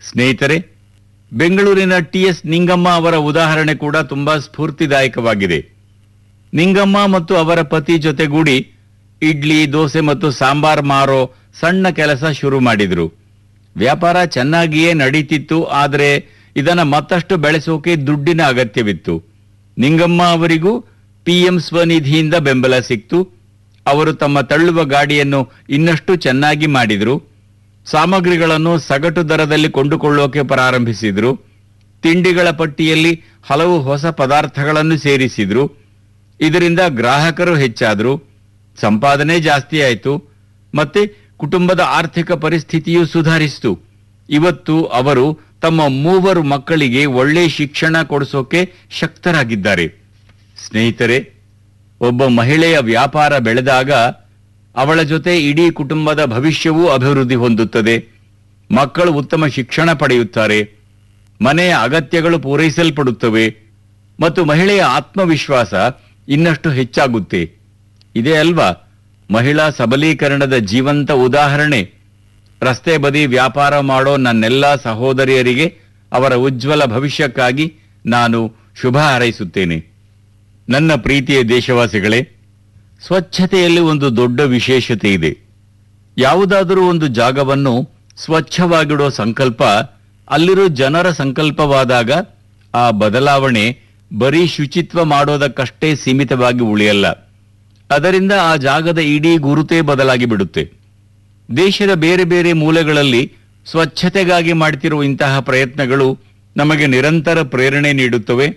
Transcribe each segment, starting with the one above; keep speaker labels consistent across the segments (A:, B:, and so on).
A: ಸ್ನೇಹಿತರೆ ಬೆಂಗಳೂರಿನ T S Ningamma ಅವರ ಉದಾಹರಣೆ ಕೂಡ ತುಂಬಾ ಸ್ಫೂರ್ತಿದಾಯಕವಾಗಿದೆ ನಿಂಗಮ್ಮ ಮತ್ತು ಅವರ ಪತಿ ಜೊತೆಗೂಡಿ ಇಡ್ಲಿ ದೋಸೆ ಮತ್ತು ಸಾಂಬಾರ್ ಮಾರೋ ಸಣ್ಣ ಕೆಲಸ ಶುರು ಮಾಡಿದ್ರು ವ್ಯಾಪಾರ ಚೆನ್ನಾಗಿಯೇ ನಡೀತಿತ್ತು ಆದರೆ ಇದನ್ನ ಮತ್ತಷ್ಟು ಬೆಳೆಸೋಕೆ ದುಡ್ಡಿನ ಅಗತ್ಯವಿತ್ತು ನಿಂಗಮ್ಮ ಅವರಿಗೂ ಪಿಎಂ ಸ್ವನಿಧಿಯಿಂದ ಬೆಂಬಲ ಸಿಕ್ತು ಅವರು ತಮ್ಮ ತಳ್ಳುವ ಗಾಡಿಯನ್ನು ಇನ್ನಷ್ಟು ಚೆನ್ನಾಗಿ ಮಾಡಿದ್ರು ಸಾಮಗ್ರಿಗಳನ್ನು ಸಗಟು ದರದಲ್ಲಿ ಕೊಂಡುಕೊಳ್ಳೋಕೆ ಪ್ರಾರಂಭಿಸಿದ್ರು ತಿಂಡಿಗಳ ಪಟ್ಟಿಯಲ್ಲಿ ಹಲವು ಹೊಸ ಪದಾರ್ಥಗಳನ್ನು ಸೇರಿಸಿದ್ರು ಇದರಿಂದ ಗ್ರಾಹಕರು ಹೆಚ್ಚಾದ್ರು ಸಂಪಾದನೆ ಜಾಸ್ತಿ ಆಯಿತು ಮತ್ತೆ ಕುಟುಂಬದ ಆರ್ಥಿಕ ಪರಿಸ್ಥಿತಿಯೂ ಸುಧಾರಿಸಿತು ಇವತ್ತು ಅವರು ತಮ್ಮ ಮೂವರು ಮಕ್ಕಳಿಗೆ ಒಳ್ಳೆ ಶಿಕ್ಷಣ ಕೊಡಿಸೋಕೆ ಶಕ್ತರಾಗಿದ್ದಾರೆ ಸ್ನೇಹಿತರೆ ಒಬ್ಬ ಮಹಿಳೆಯ ವ್ಯಾಪಾರ ಬೆಳೆದಾಗ ಅವಳ ಜೊತೆ ಇಡೀ ಕುಟುಂಬದ ಭವಿಷ್ಯವೂ ಅಭಿವೃದ್ಧಿ ಹೊಂದುತ್ತದೆ ಮಕ್ಕಳು ಉತ್ತಮ ಶಿಕ್ಷಣ ಪಡೆಯುತ್ತಾರೆ ಮನೆಯ ಅಗತ್ಯಗಳು ಪೂರೈಸಲ್ಪಡುತ್ತವೆ ಮತ್ತು ಮಹಿಳೆಯ ಆತ್ಮವಿಶ್ವಾಸ ಇನ್ನಷ್ಟು ಹೆಚ್ಚಾಗುತ್ತೆ ಇದೇ ಅಲ್ವಾ ಮಹಿಳಾ ಸಬಲೀಕರಣದ ಜೀವಂತ ಉದಾಹರಣೆ ರಸ್ತೆ ಬದಿ ವ್ಯಾಪಾರ ಮಾಡೋ ನನ್ನೆಲ್ಲ ಸಹೋದರಿಯರಿಗೆ ಅವರ ಉಜ್ವಲ ಭವಿಷ್ಯಕ್ಕಾಗಿ ನಾನು ಶುಭ ಹಾರೈಸುತ್ತೇನೆ ನನ್ನ ಪ್ರೀತಿಯ ದೇಶವಾಸಿಗಳೇ ಸ್ವಚ್ಛತೆಯಲ್ಲಿ ಒಂದು ದೊಡ್ಡ ವಿಶೇಷತೆ ಇದೆ ಯಾವುದಾದರೂ ಒಂದು ಜಾಗವನ್ನು ಸ್ವಚ್ಛವಾಗಿಡೋ ಸಂಕಲ್ಪ ಅಲ್ಲಿರೋ ಜನರ ಸಂಕಲ್ಪವಾದಾಗ ಆ ಬದಲಾವಣೆ ಬರೀ ಶುಚಿತ್ವ ಮಾಡೋದಕ್ಕಷ್ಟೇ ಸೀಮಿತವಾಗಿ ಉಳಿಯಲ್ಲ ಅದರಿಂದ ಆ ಜಾಗದ ಇಡೀ ಗುರುತೇ ಬದಲಾಗಿ ಬಿಡುತ್ತೆ ದೇಶದ ಬೇರೆ ಬೇರೆ ಮೂಲೆಗಳಲ್ಲಿ ಸ್ವಚ್ಛತೆಗಾಗಿ ಮಾಡ್ತಿರುವ ಇಂತಹ ಪ್ರಯತ್ನಗಳು ನಮಗೆ ನಿರಂತರ ಪ್ರೇರಣೆ ನೀಡುತ್ತವೆ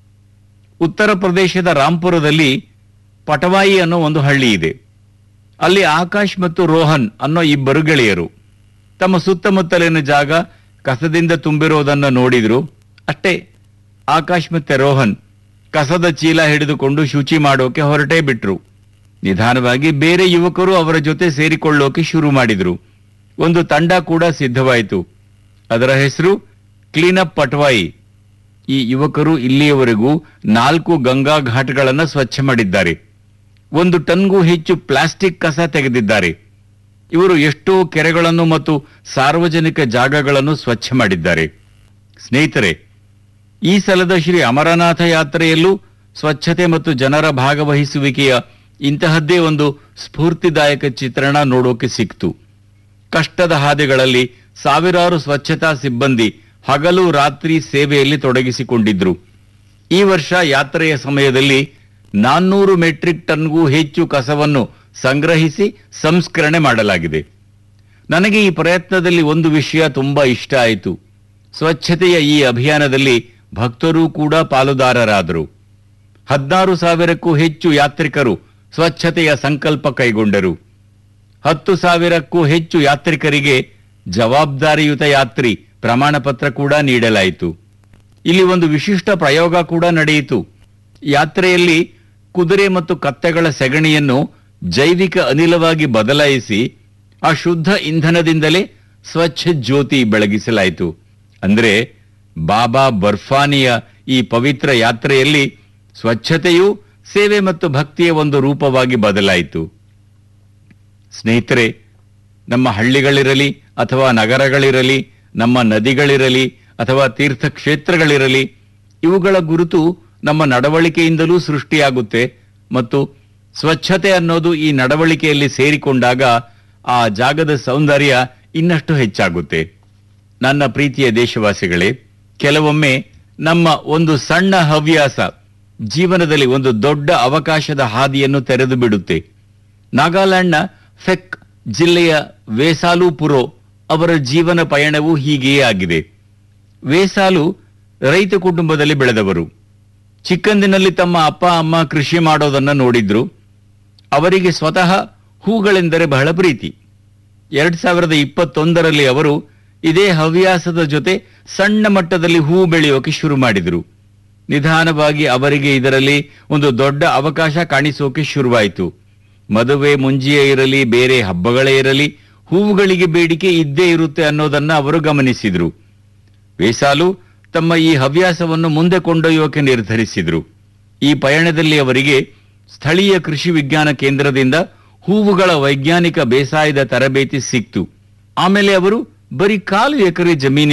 A: ಉತ್ತರ ಪ್ರದೇಶದ ರಾಂಪುರದಲ್ಲಿ ಪಟವಾಯಿ ಅನ್ನೋ ಒಂದು ಹಳ್ಳಿ ಇದೆ ಅಲ್ಲಿ ಆಕಾಶ್ ಮತ್ತು ರೋಹನ್ ಅನ್ನೋ ಇಬ್ಬರು ಗೆಳೆಯರು ತಮ್ಮ ಸುತ್ತಮುತ್ತಲಿನ ಜಾಗ ಕಸದಿಂದ ತುಂಬಿರೋದನ್ನ ನೋಡಿದ್ರು ಅಷ್ಟೇ ಆಕಾಶ್ ಮತ್ತೆ ರೋಹನ್ ಕಸದ ಚೀಲ ಹಿಡಿದುಕೊಂಡು ಶುಚಿ ಮಾಡೋಕೆ ಹೊರಟೇ ಬಿಟ್ರು ನಿಧಾನವಾಗಿ ಬೇರೆ ಯುವಕರು ಅವರ ಜೊತೆ ಸೇರಿಕೊಳ್ಳೋಕೆ ಶುರು ಮಾಡಿದ್ರು ಒಂದು ತಂಡ ಕೂಡ ಸಿದ್ಧವಾಯಿತು ಅದರ ಹೆಸರು ಕ್ಲೀನಪ್ ಪಟ್ವಾಯಿ ಈ ಯುವಕರು ಇಲ್ಲಿಯವರೆಗೂ ನಾಲ್ಕು ಗಂಗಾ ಘಾಟ್ಗಳನ್ನ ಸ್ವಚ್ಛ ಮಾಡಿದ್ದಾರೆ ಒಂದು ಟನ್ಗೂ ಹೆಚ್ಚು ಪ್ಲಾಸ್ಟಿಕ್ ಕಸ ತೆಗೆದಿದ್ದಾರೆ ಇವರು ಎಷ್ಟೋ ಕೆರೆಗಳನ್ನು ಮತ್ತು ಸಾರ್ವಜನಿಕ ಜಾಗಗಳನ್ನು ಸ್ವಚ್ಛ ಮಾಡಿದ್ದಾರೆ ಸ್ನೇಹಿತರೆ ಈ ಸಲದ ಶ್ರೀ ಅಮರನಾಥ ಯಾತ್ರೆಯಲ್ಲೂ ಸ್ವಚ್ಛತೆ ಮತ್ತು ಜನರ ಭಾಗವಹಿಸುವಿಕೆಯ ಇಂತಹದ್ದೇ ಒಂದು ಸ್ಫೂರ್ತಿದಾಯಕ ಚಿತ್ರಣ ನೋಡೋಕೆ ಸಿಕ್ತು ಕಷ್ಟದ ಹಾದಿಗಳಲ್ಲಿ ಸಾವಿರಾರು ಸ್ವಚ್ಛತಾ ಸಿಬ್ಬಂದಿ ಹಗಲು ರಾತ್ರಿ ಸೇವೆಯಲ್ಲಿ ತೊಡಗಿಸಿಕೊಂಡಿದ್ರು ಈ ವರ್ಷ ಯಾತ್ರೆಯ ಸಮಯದಲ್ಲಿ ನಾನ್ನೂರು ಮೆಟ್ರಿಕ್ ಟನ್ಗೂ ಹೆಚ್ಚು ಕಸವನ್ನು ಸಂಗ್ರಹಿಸಿ ಸಂಸ್ಕರಣೆ ಮಾಡಲಾಗಿದೆ ನನಗೆ ಈ ಪ್ರಯತ್ನದಲ್ಲಿ ಒಂದು ವಿಷಯ ತುಂಬಾ ಇಷ್ಟ ಆಯಿತು ಸ್ವಚ್ಛತೆಯ ಈ ಅಭಿಯಾನದಲ್ಲಿ ಭಕ್ತರೂ ಕೂಡ ಪಾಲುದಾರರಾದರು ಹದಿನಾರು ಸಾವಿರಕ್ಕೂ ಹೆಚ್ಚು ಯಾತ್ರಿಕರು ಸ್ವಚ್ಛತೆಯ ಸಂಕಲ್ಪ ಕೈಗೊಂಡರು ಹತ್ತು ಸಾವಿರಕ್ಕೂ ಹೆಚ್ಚು ಯಾತ್ರಿಕರಿಗೆ ಜವಾಬ್ದಾರಿಯುತ ಯಾತ್ರಿ ಪ್ರಮಾಣ ಪತ್ರ ಕೂಡ ನೀಡಲಾಯಿತು ಇಲ್ಲಿ ಒಂದು ವಿಶಿಷ್ಟ ಪ್ರಯೋಗ ಕೂಡ ನಡೆಯಿತು ಯಾತ್ರೆಯಲ್ಲಿ ಕುದುರೆ ಮತ್ತು ಕತ್ತೆಗಳ ಸೆಗಣಿಯನ್ನು ಜೈವಿಕ ಅನಿಲವಾಗಿ ಬದಲಾಯಿಸಿ ಆ ಶುದ್ಧ ಇಂಧನದಿಂದಲೇ ಸ್ವಚ್ಛ ಜ್ಯೋತಿ ಬೆಳಗಿಸಲಾಯಿತು ಅಂದ್ರೆ ಬಾಬಾ ಬರ್ಫಾನಿಯ ಈ ಪವಿತ್ರ ಯಾತ್ರೆಯಲ್ಲಿ ಸ್ವಚ್ಛತೆಯು ಸೇವೆ ಮತ್ತು ಭಕ್ತಿಯ ಒಂದು ರೂಪವಾಗಿ ಬದಲಾಯಿತು ಸ್ನೇಹಿತರೆ ನಮ್ಮ ಹಳ್ಳಿಗಳಿರಲಿ ಅಥವಾ ನಗರಗಳಿರಲಿ ನಮ್ಮ ನದಿಗಳಿರಲಿ ಅಥವಾ ತೀರ್ಥಕ್ಷೇತ್ರಗಳಿರಲಿ ಇವುಗಳ ಗುರುತು ನಮ್ಮ ನಡವಳಿಕೆಯಿಂದಲೂ ಸೃಷ್ಟಿಯಾಗುತ್ತೆ ಮತ್ತು ಸ್ವಚ್ಛತೆ ಅನ್ನೋದು ಈ ನಡವಳಿಕೆಯಲ್ಲಿ ಸೇರಿಕೊಂಡಾಗ ಆ ಜಾಗದ ಸೌಂದರ್ಯ ಇನ್ನಷ್ಟು ಹೆಚ್ಚಾಗುತ್ತೆ ನನ್ನ ಪ್ರೀತಿಯ ದೇಶವಾಸಿಗಳೇ ಕೆಲವೊಮ್ಮೆ ನಮ್ಮ ಒಂದು ಸಣ್ಣ ಹವ್ಯಾಸ ಜೀವನದಲ್ಲಿ ಒಂದು ದೊಡ್ಡ ಅವಕಾಶದ ಹಾದಿಯನ್ನು ತೆರೆದು ಬಿಡುತ್ತೆ ನಾಗಾಲ್ಯಾಂಡ್ನ ಫೆಕ್ ಜಿಲ್ಲೆಯ ವೇಸಾಲು ಪುರೋ ಅವರ ಜೀವನ ಪಯಣವೂ ಹೀಗೆಯೇ ಆಗಿದೆ ವೇಸಾಲು ರೈತ ಕುಟುಂಬದಲ್ಲಿ ಬೆಳೆದವರು ಚಿಕ್ಕಂದಿನಲ್ಲಿ ತಮ್ಮ ಅಪ್ಪ ಅಮ್ಮ ಕೃಷಿ ಮಾಡೋದನ್ನ ನೋಡಿದ್ರು ಅವರಿಗೆ ಸ್ವತಃ ಹೂಗಳೆಂದರೆ ಬಹಳ ಪ್ರೀತಿ ಎರಡ್ ಸಾವಿರದ ಇಪ್ಪತ್ತೊಂದರಲ್ಲಿ ಅವರು ಇದೇ ಹವ್ಯಾಸದ ಜೊತೆ ಸಣ್ಣ ಮಟ್ಟದಲ್ಲಿ ಹೂ ಬೆಳೆಯೋಕೆ ಶುರು ಮಾಡಿದ್ರು ನಿಧಾನವಾಗಿ ಅವರಿಗೆ ಇದರಲ್ಲಿ ಒಂದು ದೊಡ್ಡ ಅವಕಾಶ ಕಾಣಿಸೋಕೆ ಶುರುವಾಯಿತು ಮದುವೆ ಮುಂಜಿಯೇ ಇರಲಿ ಬೇರೆ ಹಬ್ಬಗಳೇ ಇರಲಿ ಹೂವುಗಳಿಗೆ ಬೇಡಿಕೆ ಇದ್ದೇ ಇರುತ್ತೆ ಅನ್ನೋದನ್ನ ಅವರು ಗಮನಿಸಿದ್ರು ವೇಸಾಲು ತಮ್ಮ ಈ ಹವ್ಯಾಸವನ್ನು ಮುಂದೆ ಕೊಂಡೊಯ್ಯೋಕೆ ನಿರ್ಧರಿಸಿದ್ರು ಈ ಪಯಣದಲ್ಲಿ ಅವರಿಗೆ ಸ್ಥಳೀಯ ಕೃಷಿ ವಿಜ್ಞಾನ ಕೇಂದ್ರದಿಂದ ಹೂವುಗಳ ವೈಜ್ಞಾನಿಕ ಬೇಸಾಯದ ತರಬೇತಿ ಸಿಕ್ತು ಆಮೇಲೆ ಅವರು ಬರೀ ಕಾಲು ಎಕರೆ ಜಮೀನಿನ